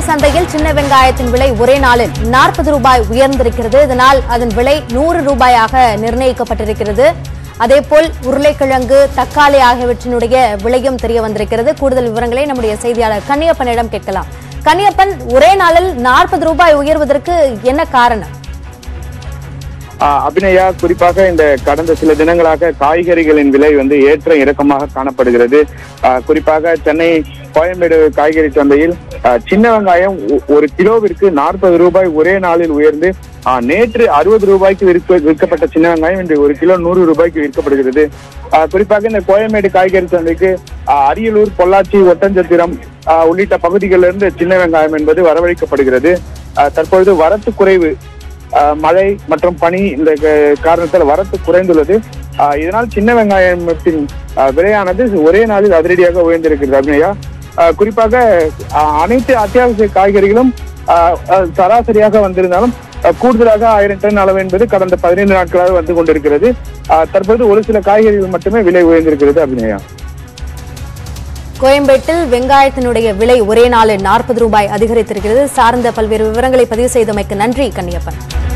சந்தையில் சின்ன வெங்காயத்தின் விலை ஒரே நாளில் நாற்பது ரூபாய் உயர்ந்திருக்கிறது இதனால் அதன் விலை நூறு ரூபாயாக நிர்ணயிக்கப்பட்டிருக்கிறது அதேபோல் உருளைக்கிழங்கு தக்காளி ஆகியவற்றினுடைய விலையும் தெரிய வந்திருக்கிறது கூடுதல் விவரங்களை நம்முடைய செய்தியாளர் கன்னியப்பனிடம் கேட்கலாம் கன்னியப்பன் ஒரே நாளில் நாற்பது ரூபாய் உயர்வதற்கு என்ன காரணம் ஆஹ் அபிநயா குறிப்பாக இந்த கடந்த சில தினங்களாக காய்கறிகளின் விலை வந்து ஏற்ற இறக்கமாக காணப்படுகிறது ஆஹ் குறிப்பாக சென்னை கோயம்பேடு காய்கறி சந்தையில் ஆஹ் சின்ன வெங்காயம் ஒ- ஒரு கிலோவிற்கு நாற்பது ரூபாய் ஒரே நாளில் உயர்ந்து ஆஹ் நேற்று அறுபது ரூபாய்க்கு விற்க விற்கப்பட்ட சின்ன வெங்காயம் இன்று ஒரு கிலோ நூறு ரூபாய்க்கு விற்கப்படுகிறது ஆஹ் குறிப்பாக இந்த கோயம்பேடு காய்கறி சந்தைக்கு ஆஹ் அரியலூர் பொள்ளாச்சி ஒட்டஞ்சத்திரம் ஆஹ் உள்ளிட்ட பகுதிகளிலிருந்து சின்ன வெங்காயம் என்பது வரவழைக்கப்படுகிறது ஆஹ் தற்பொழுது வரத்து குறைவு ஆஹ் மழை மற்றும் பனி இந்த க- காரணத்தால் வரத்து குறைந்துள்ளது ஆஹ் இதனால் சின்ன வெங்காயத்தின் ஆஹ் விலையானது ஒரே நாளில் அதிரடியாக உயர்ந்திருக்கிறது அபிநயா ஆஹ் குறிப்பாக ஆஹ் அனைத்து அத்தியாவசிய காய்கறிகளும் ஆஹ் ஆஹ் சராசரியாக வந்திருந்தாலும் ஆஹ் கூடுதலாக ஆயிரம் டன் அளவு என்பது கடந்த பதினைந்து நாட்களாக வந்து கொண்டிருக்கிறது ஆஹ் தற்போது ஒரு சில காய்கறிகள் மட்டுமே விலை உயர்ந்திருக்கிறது அபிநயா கோயம்பேட்டில் வெங்காயத்தினுடைய விலை ஒரே நாளில் நாற்பது ரூபாய் அதிகரித்திருக்கிறது சார்ந்த பல்வேறு விவரங்களை பதிவு செய்தமைக்கு நன்றி கன்னியப்பன்